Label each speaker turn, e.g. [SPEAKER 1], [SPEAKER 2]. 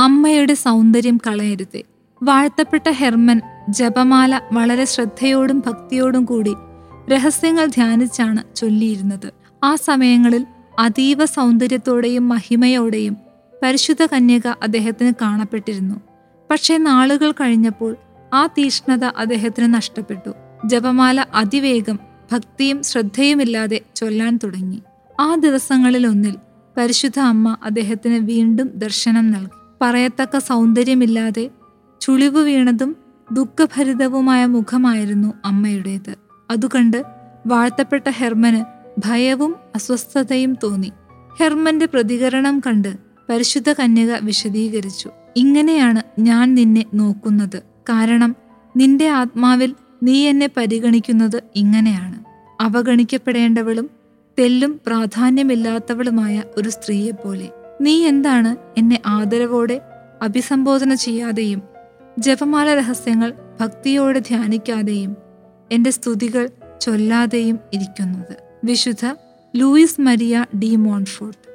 [SPEAKER 1] അമ്മയുടെ സൗന്ദര്യം കളയരുതേ വാഴ്ത്തപ്പെട്ട ഹെർമൻ ജപമാല വളരെ ശ്രദ്ധയോടും ഭക്തിയോടും കൂടി രഹസ്യങ്ങൾ ധ്യാനിച്ചാണ് ചൊല്ലിയിരുന്നത് ആ സമയങ്ങളിൽ അതീവ സൗന്ദര്യത്തോടെയും മഹിമയോടെയും പരിശുദ്ധ കന്യക അദ്ദേഹത്തിന് കാണപ്പെട്ടിരുന്നു പക്ഷേ നാളുകൾ കഴിഞ്ഞപ്പോൾ ആ തീഷ്ണത അദ്ദേഹത്തിന് നഷ്ടപ്പെട്ടു ജപമാല അതിവേഗം ഭക്തിയും ശ്രദ്ധയുമില്ലാതെ ചൊല്ലാൻ തുടങ്ങി ആ ദിവസങ്ങളിലൊന്നിൽ പരിശുദ്ധ അമ്മ അദ്ദേഹത്തിന് വീണ്ടും ദർശനം നൽകി പറയത്തക്ക സൗന്ദര്യമില്ലാതെ ചുളിവ് വീണതും ദുഃഖഭരിതവുമായ മുഖമായിരുന്നു അമ്മയുടേത് അതുകണ്ട് വാഴ്ത്തപ്പെട്ട ഹെർമന് ഭയവും അസ്വസ്ഥതയും തോന്നി ഹെർമന്റെ പ്രതികരണം കണ്ട് പരിശുദ്ധ കന്യക വിശദീകരിച്ചു ഇങ്ങനെയാണ് ഞാൻ നിന്നെ നോക്കുന്നത് കാരണം നിന്റെ ആത്മാവിൽ നീ എന്നെ പരിഗണിക്കുന്നത് ഇങ്ങനെയാണ് അവഗണിക്കപ്പെടേണ്ടവളും തെല്ലും പ്രാധാന്യമില്ലാത്തവളുമായ ഒരു സ്ത്രീയെപ്പോലെ നീ എന്താണ് എന്നെ ആദരവോടെ അഭിസംബോധന ചെയ്യാതെയും ജപമാല രഹസ്യങ്ങൾ ഭക്തിയോടെ ധ്യാനിക്കാതെയും എന്റെ സ്തുതികൾ ചൊല്ലാതെയും ഇരിക്കുന്നത് വിശുദ്ധ ലൂയിസ് മരിയ ഡി മോൺഫോർട്ട്